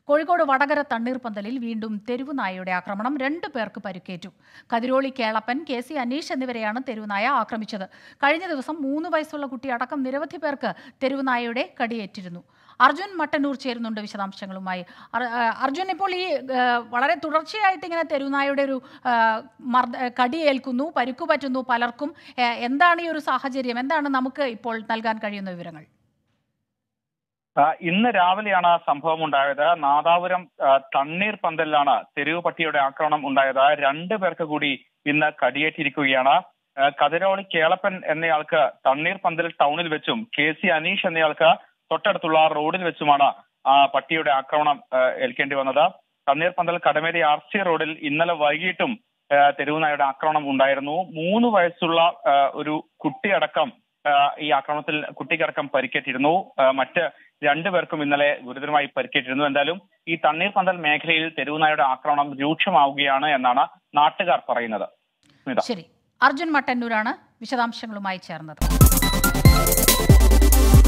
കോഴിക്കോട് വടകര തണ്ണീർപ്പന്തലിൽ വീണ്ടും തെരുവുനായയുടെ ആക്രമണം രണ്ടു പേർക്ക് പരിക്കേറ്റു കതിരോളി കേളപ്പൻ കെ സി അനീഷ് എന്നിവരെയാണ് തെരുവുനായ ആക്രമിച്ചത് കഴിഞ്ഞ ദിവസം മൂന്ന് വയസ്സുള്ള കുട്ടി അടക്കം നിരവധി പേർക്ക് തെരുവുനായയുടെ കടിയേറ്റിരുന്നു അർജുൻ മട്ടന്നൂർ ചേരുന്നുണ്ട് വിശദാംശങ്ങളുമായി അർ- ആ, അർജുൻ ഇപ്പോൾ ഈ ആ, വളരെ തുടർച്ചയായിട്ട് ഇങ്ങനെ തെരുവുനായയുടെ ഒരു ആ, മർദ്ദ കടിയേൽക്കുന്നു പരുക്കു പറ്റുന്നു പലർക്കും ഏ, എന്താണ് ഈ ഒരു സാഹചര്യം എന്താണ് നമുക്ക് ഇപ്പോൾ നൽകാൻ കഴിയുന്ന വിവരങ്ങൾ ആ, ഇന്ന് രാവിലെയാണ് സംഭവം ഉണ്ടായത് നാദാപുരം ആ, തണ്ണീർ പന്തലിലാണ് തെരുവ് പട്ടിയുടെ ആക്രമണം ഉണ്ടായത് രണ്ടു പേർക്ക് കൂടി ഇന്ന് കടിയേറ്റിരിക്കുകയാണ് ആ, കതിരോളി കേളപ്പൻ എന്നയാൾക്ക് തണ്ണീർ പന്തൽ ടൗണിൽ വെച്ചും കെ സി അനീഷ് എന്നയാൾക്ക് തൊട്ടടുത്തുള്ള റോഡിൽ വെച്ചുമാണ് ആ പട്ടിയുടെ ആക്രമണം ആ, ഏൽക്കേണ്ടി വന്നത് തണ്ണീർ പന്തൽ കടമേരി ആർ സി റോഡിൽ ഇന്നലെ വൈകിട്ടും ആ, തെരുവുനായുടെ ആക്രമണം ഉണ്ടായിരുന്നു മൂന്ന് വയസ്സുള്ള ആ, ഒരു കുട്ടിയടക്കം ആ, ഈ ആക്രമണത്തിൽ കുട്ടിക്കടക്കം പരിക്കേറ്റിരുന്നു ആ, മറ്റ് രണ്ടുപേർക്കും ഇന്നലെ ഗുരുതരമായി പരിക്കേറ്റിരുന്നു എന്തായാലും ഈ തണ്ണീർ പന്തൽ മേഖലയിൽ തെരുവുനായുടെ ആക്രമണം രൂക്ഷമാവുകയാണ് എന്നാണ് നാട്ടുകാർ പറയുന്നത് സ്മിത ശരി അർജുൻ മട്ടന്നൂരാണ് വിശദാംശങ്ങളുമായി ചേർന്നത്